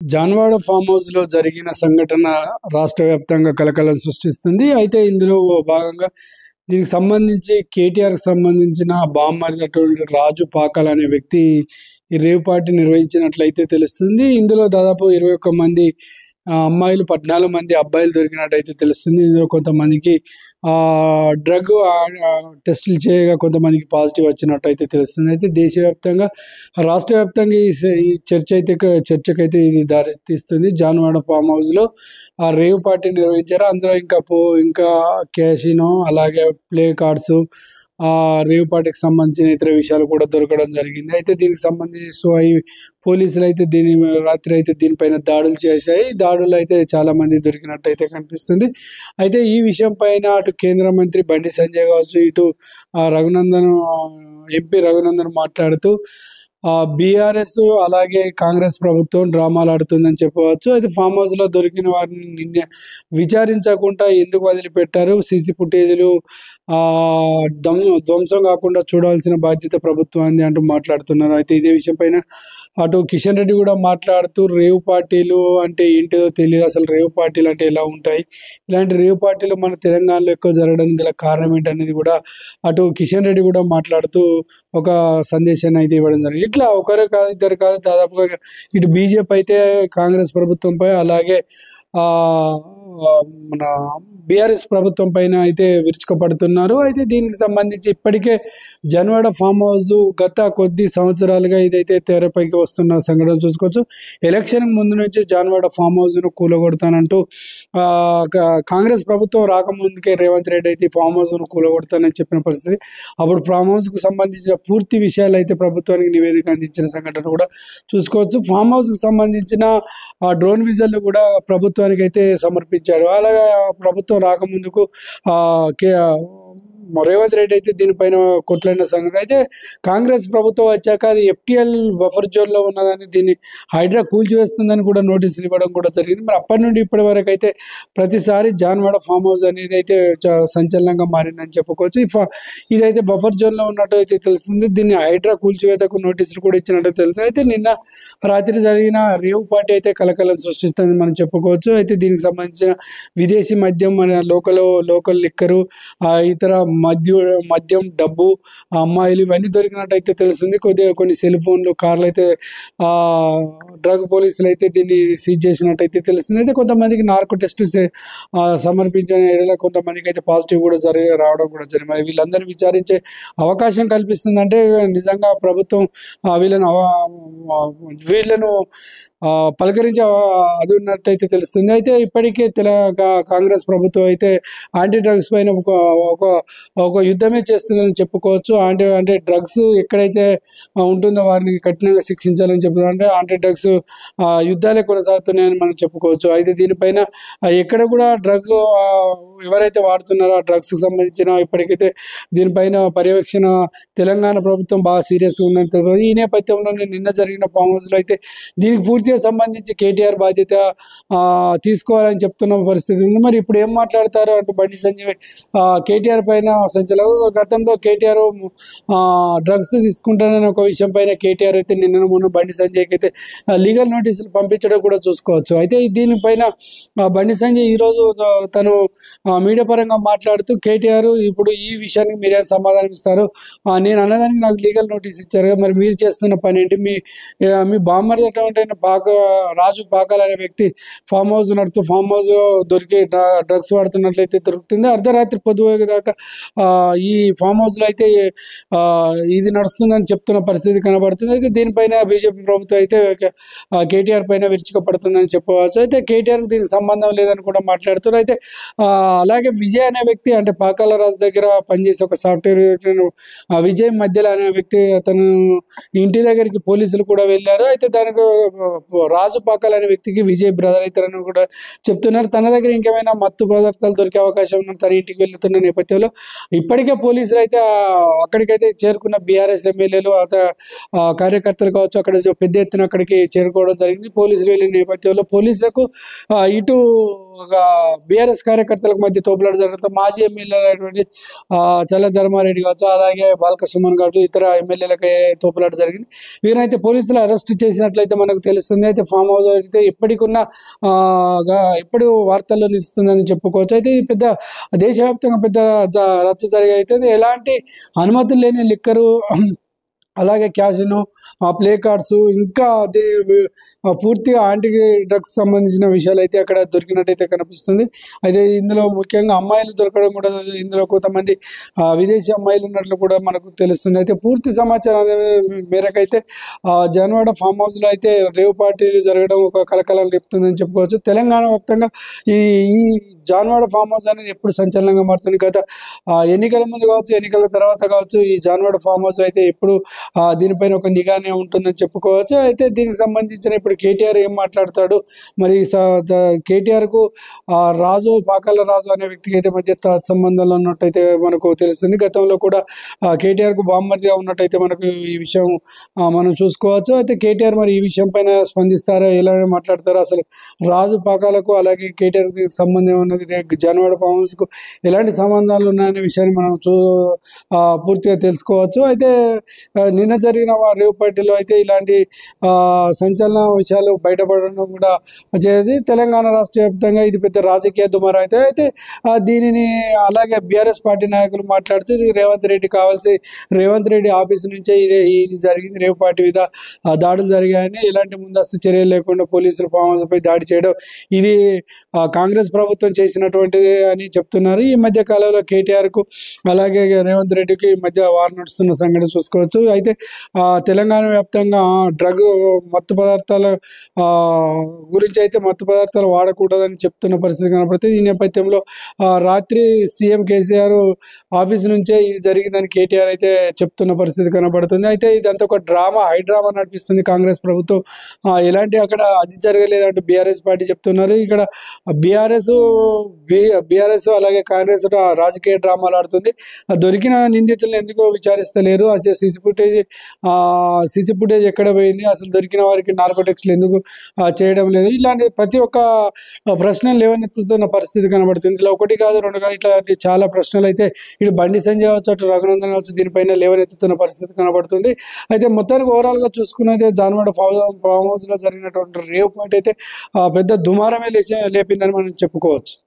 Janwada farm house లో జరిగిన సంఘటన రాష్ట్ర వ్యాప్తంగా కలకలం సృష్టిస్తుంది అయితే ఇందులో భాగంగా దీనికి సంబంధించి కేటీఆర్ కి సంబంధించిన బామ్మరినటువంటి రాజు పాకాల్ అనే వ్యక్తి ఈ రేవ్ పార్టీ నిర్వహించినట్లయితే తెలుస్తుంది ఇందులో దాదాపు ఇరవై ఒక్క మంది ఆ, అమ్మాయిలు పద్నాలుగు మంది అబ్బాయిలు దొరికినట్టయితే తెలుస్తుంది ఇందులో కొంతమందికి ఆ డ్రగ్ టెస్టులు చేయగా కొంతమందికి పాజిటివ్ వచ్చినట్టయితే తెలుస్తుంది అయితే దేశవ్యాప్తంగా రాష్ట్ర వ్యాప్తంగా ఈ స- ఈ చర్చ అయితే క- చర్చకైతే ఇది దారి తీస్తుంది జాన్వాడ ఫామ్ హౌస్ లో ఆ రేవ్ పార్టీ నిర్వహించారు అందులో ఇంకా పో ఇంకా క్యాసినో అలాగే ప్లే కార్డ్స్ ఆ రేవ్ పార్టీకి సంబంధించిన ఇతర విషయాలు కూడా దొరకడం జరిగింది అయితే దీనికి సంబంధించి సో ఈ పోలీసులు అయితే దీని రాత్రి అయితే దీనిపైన దాడులు చేశాయి దాడులు అయితే చాలా మంది దొరికినట్టు అయితే కనిపిస్తుంది అయితే ఈ విషయం పైన అటు కేంద్ర మంత్రి బండి సంజయ్ కావచ్చు ఇటు ఆ రఘునందన్ ఆ, ఎంపీ రఘునందన్ మాట్లాడుతూ బీఆర్ఎస్ అలాగే కాంగ్రెస్ ప్రభుత్వం డ్రామాలు ఆడుతుందని చెప్పవచ్చు అయితే ఫామ్ హౌస్ లో దొరికిన వారిని నింద విచారించకుండా ఎందుకు వదిలిపెట్టారు సీసీ ఫుటేజీలు ఆ ధ్వం ధ్వంసం కాకుండా చూడాల్సిన బాధ్యత ప్రభుత్వాన్ని అంటూ మాట్లాడుతున్నారు అయితే ఇదే విషయం పైన అటు కిషన్ రెడ్డి కూడా మాట్లాడుతూ రేవ్ పార్టీలు అంటే ఏంటో తెలియదు అసలు రేవ్ పార్టీలు అంటే ఎలా ఉంటాయి ఇలాంటి రేవ్ పార్టీలు మన తెలంగాణలో ఎక్కువ జరగడానికి గల కారణం ఏంటనేది కూడా అటు కిషన్ రెడ్డి కూడా మాట్లాడుతూ ఒక సందేశాన్ని అయితే ఇవ్వడం జరిగింది ఇట్లా ఒకరు కాదు ఇద్దరు కాదు దాదాపుగా ఇటు బీజేపీ అయితే కాంగ్రెస్ ప్రభుత్వంపై అలాగే ఆ ఆ, మన బీఆర్ఎస్ ప్రభుత్వం పైన అయితే విరుచుకుపడుతున్నారు అయితే దీనికి సంబంధించి ఇప్పటికే జన్వాడ ఫామ్ హౌస్ గత కొద్ది సంవత్సరాలుగా ఇదైతే తెరపైకి వస్తున్న సంఘటన చూసుకోవచ్చు ఎలక్షన్ ముందు నుంచి జాన్వాడ ఫామ్ హౌస్ను కూలగొడతానంటూ ఆ, కా- కాంగ్రెస్ ప్రభుత్వం రాకముందుకే రేవంత్ రెడ్డి అయితే ఈ ఫామ్ హౌస్ను కూలగొడతానని చెప్పిన పరిస్థితి అప్పుడు ఫామ్ హౌస్కు సంబంధించిన పూర్తి విషయాలు అయితే ప్రభుత్వానికి నివేదిక అందించిన సంఘటన కూడా చూసుకోవచ్చు ఫామ్ హౌస్కి సంబంధించిన ఆ డ్రోన్ విజన్లు కూడా ప్రభుత్వానికి అయితే సమర్పించాడు అలాగే ఆ ప్రభుత్వం రాకముందుకు ఆ కే రేవంత్ రెడ్డి అయితే దీనిపైన కొట్లాడిన సంగతి అయితే కాంగ్రెస్ ప్రభుత్వం వచ్చాక అది ఎఫ్టిఎల్ బఫర్ జోన్లో ఉన్నదని దీన్ని హైడ్రా కూల్చివేస్తుందని కూడా నోటీసులు ఇవ్వడం కూడా జరిగింది మరి అప్పటి నుండి ఇప్పటి వరకు అయితే ప్రతిసారి జాన్వాడ ఫామ్ హౌస్ అనేది అయితే చా- సంచలనంగా మారిందని చెప్పుకోవచ్చు ఈ ఫా- ఇదైతే బఫర్ జోన్లో ఉన్నట్టు అయితే తెలుస్తుంది దీన్ని హైడ్రా కూల్చివేతకు నోటీసులు కూడా ఇచ్చినట్టు తెలుసు అయితే నిన్న రాత్రి జరిగిన రేవ్ పార్టీ అయితే కలకలం సృష్టిస్తుంది మనం చెప్పుకోవచ్చు అయితే దీనికి సంబంధించిన విదేశీ మద్యం మన లోకల్ లోకల్ లిక్కరు ఆ ఇతర మద్య మద్యం డబ్బు ఆ అమ్మాయిలు ఇవన్నీ దొరికినట్టయితే తెలుస్తుంది కొద్దిగా కొన్ని సెల్ ఫోన్లు కార్లు అయితే ఆ డ్రగ్ పోలీసులు అయితే దీన్ని సీజ్ చేసినట్టయితే తెలుస్తుంది అయితే కొంతమందికి నార్కో టెస్ట్ సమర్పించిన ఏడల కొంతమందికి అయితే పాజిటివ్ కూడా జరిగి రావడం కూడా జరిగింది మరి వీళ్ళందరినీ విచారించే అవకాశం కల్పిస్తుందంటే నిజంగా ప్రభుత్వం ఆ, వీళ్ళను అవ- వీళ్ళను ఆ, పలకరించే ఆ, అది ఉన్నట్టయితే తెలుస్తుంది అయితే ఇప్పటికే తెలంగాణ కాంగ్రెస్ ప్రభుత్వం అయితే యాంటీ డ్రగ్స్ పైన ఒక ఒక ఒక యుద్ధమే చేస్తుందని చెప్పుకోవచ్చు అంటే అంటే డ్రగ్స్ ఎక్కడైతే ఆ, ఉంటుందో వారిని కఠినంగా శిక్షించాలని చెప్తున్నారు అంటే యాంటీ డ్రగ్స్ యుద్ధాలే కొనసాగుతున్నాయని మనం చెప్పుకోవచ్చు అయితే దీనిపైన ఆ, ఎక్కడ కూడా డ్రగ్స్ ఎవరైతే వాడుతున్నారో ఆ డ్రగ్స్కి సంబంధించిన ఇప్పటికైతే దీనిపైన పర్యవేక్షణ తెలంగాణ ప్రభుత్వం బాగా సీరియస్గా ఉందని తెలిపారు ఈ నేపథ్యంలో నిన్న జరిగిన ఫామ్ హౌస్లో అయితే దీనికి పూర్తిగా సంబంధించి కేటీఆర్ బాధ్యత ఆ, తీసుకోవాలని చెప్తున్న పరిస్థితి ఉంది మరి ఇప్పుడు ఏం మాట్లాడతారు అంటూ బండి సంజయ్ ఆ, కేటీఆర్ పైన సంచలనం గతంలో కేటీఆర్ డ్రగ్స్ తీసుకుంటానని ఒక విషయం పైన కేటీఆర్ అయితే నిన్న మొన్న బండి సంజయ్కి అయితే లీగల్ నోటీసులు పంపించడం కూడా చూసుకోవచ్చు అయితే దీనిపైన ఆ, బండి సంజయ్ ఈరోజు త- తను ఆ, మీడియా పరంగా మాట్లాడుతూ కేటీఆర్ ఇప్పుడు ఈ విషయానికి మీరే సమాధానం ఇస్తారు ఆ, నేను అన్నదానికి నాకు లీగల్ నోటీస్ ఇచ్చారు కదా మరి మీరు చేస్తున్న పని ఏంటి మీ ఆ, మీ బామ్మర్ అటువంటి పాక రాజు పాకాల్ అనే వ్యక్తి ఫామ్ హౌస్ నడుతూ ఫామ్ హౌస్ దొరికి డ్రగ్స్ వాడుతున్నట్లయితే దొరుకుతుంది అర్ధరాత్రి పొద్దు దాకా ఆ, ఈ ఫామ్ హౌస్లో అయితే ఆ, ఇది నడుస్తుందని చెప్తున్న పరిస్థితి కనబడుతుంది అయితే దీనిపైన బీజేపీ ప్రభుత్వం అయితే ఆ, కేటీఆర్ పైన విరుచుకుపడుతుందని చెప్పవచ్చు అయితే కేటీఆర్ దీనికి సంబంధం లేదని కూడా మాట్లాడుతున్నారు అయితే ఆ, అలాగే విజయ్ అనే వ్యక్తి అంటే పాకాల రాజు దగ్గర పనిచేసే ఒక సాఫ్ట్వేర్ ఆ విజయ్ మధ్యలో అనే వ్యక్తి అతను ఇంటి దగ్గరికి పోలీసులు కూడా వెళ్ళారు అయితే దానికి రాజు పాకాల అనే వ్యక్తికి విజయ్ బ్రదర్ అవుతారని కూడా చెప్తున్నారు తన దగ్గర ఇంకేమైనా మత్తు పదార్థాలు దొరికే అవకాశం ఉన్న తన ఇంటికి వెళ్తున్న నేపథ్యంలో ఇప్పటికే పోలీసులు అయితే ఆ, అక్కడికైతే చేరుకున్న బీఆర్ఎస్ ఎమ్మెల్యేలు అత ఆ, కార్యకర్తలు కావచ్చు అక్కడ పెద్ద ఎత్తున అక్కడికి చేరుకోవడం జరిగింది పోలీసులు వెళ్ళిన నేపథ్యంలో పోలీసులకు ఆ, ఇటు ఒక బీఆర్ఎస్ కార్యకర్తలకు మధ్య తోపులాట జరగడంతో మాజీ ఎమ్మెల్యే అయినటువంటి ఆ, చల్ల ధర్మారెడ్డి కావచ్చు అలాగే బాలక సుమన్ కావచ్చు ఇతర ఎమ్మెల్యేలకి తోపులాట జరిగింది వీరైతే పోలీసులు అరెస్ట్ చేసినట్లయితే మనకు తెలుస్తుంది అయితే ఫామ్ హౌస్ అయితే ఇప్పటికున్న ఆ, గా- ఇప్పుడు వార్తల్లో నిలుస్తుందని చెప్పుకోవచ్చు అయితే ఇది పెద్ద దేశవ్యాప్తంగా పెద్ద జ- రచ్చ జరిగి అయితే ఎలాంటి అనుమతులు లేని లిక్కరు అలాగే క్యాసినో ఆ ప్లే కార్డ్స్ ఇంకా అదే వి- ఆ పూర్తిగా యాంటీ డ్రగ్స్ సంబంధించిన విషయాలు అయితే అక్కడ దొరికినట్టయితే కనిపిస్తుంది అయితే ఇందులో ముఖ్యంగా అమ్మాయిలు దొరకడం కూడా ఇందులో కొంతమంది ఆ, విదేశీ అమ్మాయిలు ఉన్నట్లు కూడా మనకు తెలుస్తుంది అయితే పూర్తి సమాచారం అదే మేరకైతే ఆ, జనవాడ ఫామ్ హౌస్లో అయితే రేవ్ పార్టీలు జరగడం ఒక కలకలం లేపుతుందని చెప్పుకోవచ్చు తెలంగాణ వ్యాప్తంగా ఈ ఈ జాన్వాడ ఫామ్ హౌస్ అనేది ఎప్పుడు సంచలనంగా మారుతుంది గత ఆ, ఎన్నికల ముందు కావచ్చు ఎన్నికల తర్వాత కావచ్చు ఈ జాన్వాడ ఫామ్ హౌస్ అయితే ఎప్పుడు ఆ, దీనిపైన ఒక నిఘానే ఉంటుందని చెప్పుకోవచ్చు అయితే దీనికి సంబంధించిన ఇప్పుడు కేటీఆర్ ఏం మాట్లాడతాడు మరి స- ద- కేటీఆర్కు ఆ, రాజు పాకాల రాజు అనే వ్యక్తికి అయితే మధ్య త- సంబంధాలు ఉన్నట్టయితే మనకు తెలుస్తుంది గతంలో కూడా ఆ, కేటీఆర్కు బామ్మర్దిగా ఉన్నట్టయితే మనకు ఈ విషయం ఆ, మనం చూసుకోవచ్చు అయితే కేటీఆర్ మరి ఈ విషయం పైన స్పందిస్తారా ఎలా మాట్లాడతారో అసలు రాజు పాకాలకు అలాగే కేటీఆర్కి సంబంధం ఉన్నది రే- జనవాడ ఫామ్ హౌస్కు ఎలాంటి సంబంధాలు ఉన్నాయనే విషయాన్ని మనం చూ ఆ, పూర్తిగా తెలుసుకోవచ్చు అయితే ఆ, నిన్న జరిగిన వా- రేవ్ పార్టీలో అయితే ఇలాంటి ఆ, సంచలన విషయాలు బయటపడడం కూడా వచ్చేది తెలంగాణ రాష్ట్ర వ్యాప్తంగా ఇది పెద్ద రాజకీయ దుమారం అయితే అయితే ఆ, దీనిని అలాగే బీఆర్ఎస్ పార్టీ నాయకులు మాట్లాడుతూ ఇది రేవంత్ రెడ్డి కావాల్సి రేవంత్ రెడ్డి ఆఫీస్ నుంచే ఇది ఇది జరిగింది రేవ్ పార్టీ మీద ఆ, దాడులు జరిగాయని ఎలాంటి ముందస్తు చర్యలు లేకుండా పోలీసులు ఫామ్ హౌస్ పై దాడి చేయడం ఇది ఆ, కాంగ్రెస్ ప్రభుత్వం చేసినటువంటిది అని చెప్తున్నారు ఈ మధ్య కాలంలో కేటీఆర్కు అలాగే రేవంత్ రెడ్డికి ఈ మధ్య వారు నడుస్తున్న సంఘటన చూసుకోవచ్చు అయితే ఆ, తెలంగాణ వ్యాప్తంగా డ్రగ్ మత్తు పదార్థాల ఆ, గురించి అయితే మత్తు పదార్థాలు వాడకూడదని చెప్తున్న పరిస్థితి కనపడుతుంది ఈ నేపథ్యంలో ఆ, రాత్రి సీఎం కేసీఆర్ ఆఫీస్ నుంచే ఇది జరిగిందని కేటీఆర్ అయితే చెప్తున్న పరిస్థితి కనబడుతుంది అయితే ఇదంతా ఒక డ్రామా హై డ్రామా నడిపిస్తుంది కాంగ్రెస్ ప్రభుత్వం ఆ, ఎలాంటి అక్కడ అది జరగలేదంటూ బీఆర్ఎస్ పార్టీ చెప్తున్నారు ఇక్కడ బీఆర్ఎస్ బీఆర్ఎస్ అలాగే కాంగ్రెస్ రా- రాజకీయ డ్రామాలు ఆడుతుంది ఆ దొరికిన నిందితులను ఎందుకో విచారిస్తలేరు అదే సీసీ ఫుటేజ్ సీసీ ఫుటేజ్ ఎక్కడ పోయింది అసలు దొరికిన వారికి నార్కోటిక్స్లు ఎందుకు ఆ, చేయడం లేదు ఇలాంటి ప్రతి ఒక్క ఆ, ప్రశ్నలు లేవనెత్తుతున్న పరిస్థితి కనబడుతుంది ఇలా ఒకటి కాదు రెండు కాదు ఇట్లాంటి చాలా ప్రశ్నలు అయితే ఇటు బండి సంజయ్ కావచ్చు అటు రఘునందన్ కావచ్చు దీనిపైన లేవనెత్తుతున్న పరిస్థితి కనబడుతుంది అయితే మొత్తానికి ఓవరాల్గా చూసుకున్నది జాన్వాడ ఫామ్ ఫామ్ హౌస్లో జరిగినటువంటి రేవ్ పాయింట్ అయితే ఆ, పెద్ద దుమారమే లేచి లేపిందని మనం చెప్పుకోవచ్చు